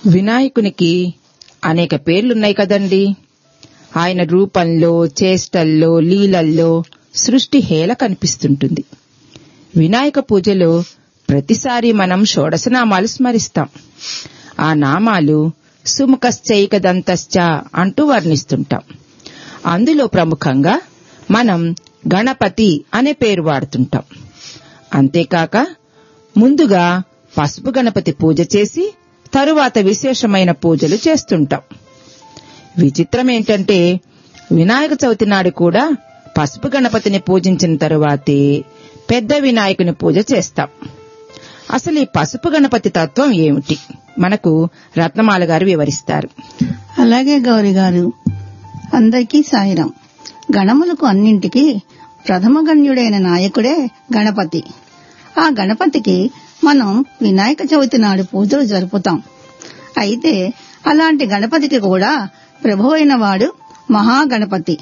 వినాయకునికి అనేక పేర్లున్నాయి కదండి ఆయన రూపంలో చేష్టల్లో లీలల్లో సృష్టి హేళ కనిపిస్తుంటుంది వినాయక పూజలో ప్రతిసారి మనం షోడశనామాలు స్మరిస్తాం ఆ నామాలు సుముఖశ్చైకదంతశ్చ అంటూ వర్ణిస్తుంటాం అందులో ప్రముఖంగా మనం గణపతి అనే పేరు వాడుతుంటాం అంతేకాక ముందుగా పసుపు గణపతి పూజ చేసి తరువాత విశేషమైన పూజలు చేస్తుంటాం విచిత్రం ఏంటంటే వినాయక చవితి నాడు కూడా పసుపు గణపతిని పూజించిన తరువాతే పెద్ద వినాయకుని పూజ చేస్తాం అసలు ఈ పసుపు గణపతి తత్వం ఏమిటి మనకు రత్నమాల గారు వివరిస్తారు అలాగే గౌరి గారు అందరికీ సాయిరం గణములకు అన్నింటికీ ప్రథమ గణ్యుడైన నాయకుడే గణపతి ఆ గణపతికి మనం వినాయక చవితి నాడు పూజలు జరుపుతాం అయితే అలాంటి గణపతికి కూడా ప్రభు అయిన వాడు మహాగణపతి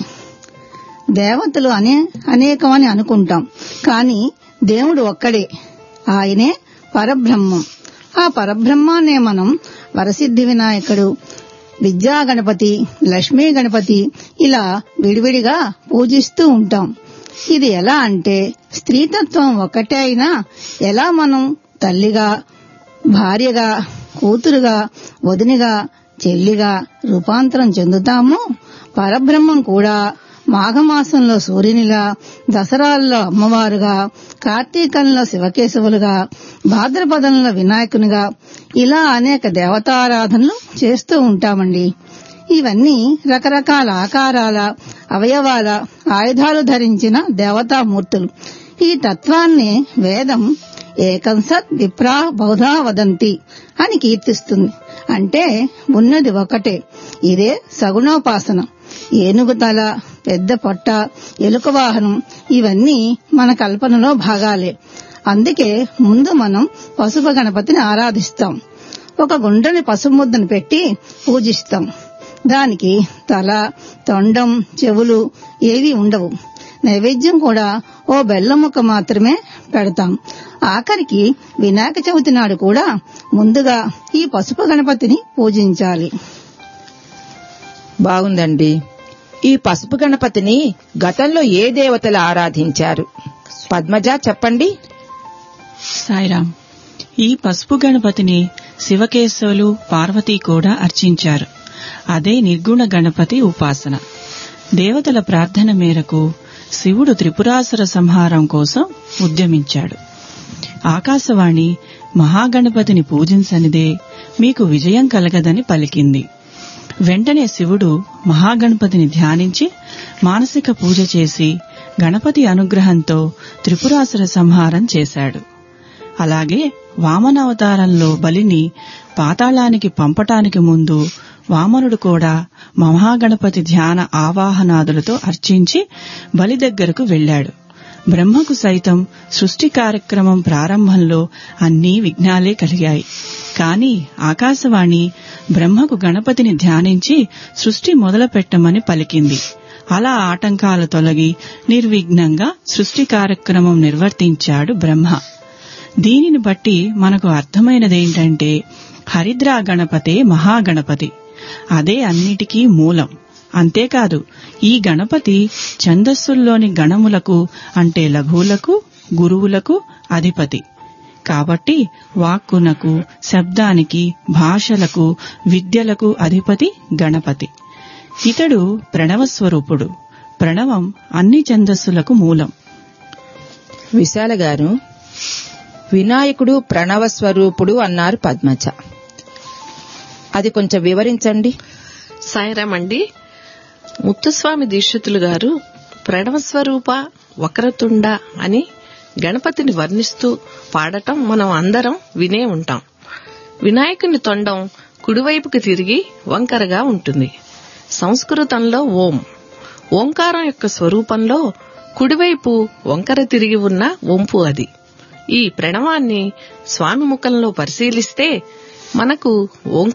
దేవతలు అనే అనేకమని అనుకుంటాం కానీ దేవుడు ఒక్కడే ఆయనే పరబ్రహ్మం ఆ పరబ్రహ్మాన్నే మనం వరసిద్ధి వినాయకుడు విద్యా గణపతి లక్ష్మీ గణపతి ఇలా విడివిడిగా పూజిస్తూ ఉంటాం ఇది ఎలా అంటే స్త్రీతత్వం ఒక్కటే అయినా ఎలా మనం తల్లిగా భార్యగా కూతురుగా వదినిగా చెల్లిగా రూపాంతరం చెందుతామో పరబ్రహ్మం కూడా మాఘమాసంలో సూర్యునిలా దసరాల్లో అమ్మవారుగా కార్తీకంలో శివకేశవులుగా భాద్రపదంలో వినాయకునిగా ఇలా అనేక దేవతారాధనలు చేస్తూ ఉంటామండి ఇవన్నీ రకరకాల ఆకారాల అవయవాల ఆయుధాలు ధరించిన దేవతామూర్తులు ఈ తత్వాన్ని వేదం ఏకం సత్ విప్రా బహుధా వదంతి అని కీర్తిస్తుంది అంటే ఉన్నది ఒకటే ఇదే సగుణోపాసన ఏనుగు తల పెద్ద పొట్ట ఎలుక వాహనం ఇవన్నీ మన కల్పనలో భాగాలే అందుకే ముందు మనం పసుపు గణపతిని ఆరాధిస్తాం ఒక గుండ్రని పసుపు ముద్దను పెట్టి పూజిస్తాం దానికి తల తొండం చెవులు ఏవి ఉండవు నైవేద్యం కూడా ఓ బెల్లం ముక్క మాత్రమే పెడతాం ఆఖరికి వినాయక చవితి నాడు కూడా ముందుగా ఈ పసుపు గణపతిని పూజించాలి బాగుందండి ఈ పసుపు గణపతిని గతంలో ఏ దేవతలు ఆరాధించారు పద్మజ చెప్పండి సాయిరాం ఈ పసుపు గణపతిని శివకేశవులు పార్వతీ కూడా అర్చించారు అదే నిర్గుణ గణపతి ఉపాసన దేవతల ప్రార్థన మేరకు శివుడు త్రిపురాసుర సంహారం కోసం ఉద్యమించాడు ఆకాశవాణి మహాగణపతిని పూజించనిదే మీకు విజయం కలగదని పలికింది వెంటనే శివుడు మహాగణపతిని ధ్యానించి మానసిక పూజ చేసి గణపతి అనుగ్రహంతో త్రిపురాసుర సంహారం చేశాడు అలాగే వామనావతారంలో బలిని పాతాళానికి పంపటానికి ముందు వామనుడు కూడా మహాగణపతి ధ్యాన ఆవాహనాదులతో అర్చించి బలి దగ్గరకు వెళ్లాడు బ్రహ్మకు సైతం సృష్టి కార్యక్రమం ప్రారంభంలో అన్నీ విఘ్నాలే కలిగాయి కాని ఆకాశవాణి బ్రహ్మకు గణపతిని ధ్యానించి సృష్టి మొదలుపెట్టమని పలికింది అలా ఆటంకాలు తొలగి నిర్విఘ్నంగా సృష్టి కార్యక్రమం నిర్వర్తించాడు బ్రహ్మ దీనిని బట్టి మనకు అర్థమైనదేంటంటే హరిద్రా గణపతే మహాగణపతి అదే అన్నిటికీ మూలం అంతేకాదు ఈ గణపతి ఛందస్సుల్లోని గణములకు అంటే లఘువులకు గురువులకు అధిపతి కాబట్టి వాక్కునకు శబ్దానికి భాషలకు విద్యలకు అధిపతి గణపతి ఇతడు ప్రణవ స్వరూపుడు ప్రణవం అన్ని ఛందస్సులకు మూలం విశాల గారు వినాయకుడు ప్రణవ స్వరూపుడు అన్నారు పద్మజ అది కొంచెం వివరించండి సాయిరామ్ అండి ముత్తుస్వామి దీక్షితులు గారు ప్రణవస్వరూప వక్రతుండ అని గణపతిని వర్ణిస్తూ పాడటం మనం అందరం వినే ఉంటాం వినాయకుని తొండం కుడివైపుకి తిరిగి వంకరగా ఉంటుంది సంస్కృతంలో ఓం ఓంకారం యొక్క స్వరూపంలో కుడివైపు వంకర తిరిగి ఉన్న వంపు అది ఈ ప్రణవాన్ని స్వామి ముఖంలో పరిశీలిస్తే మనకు ఓంకార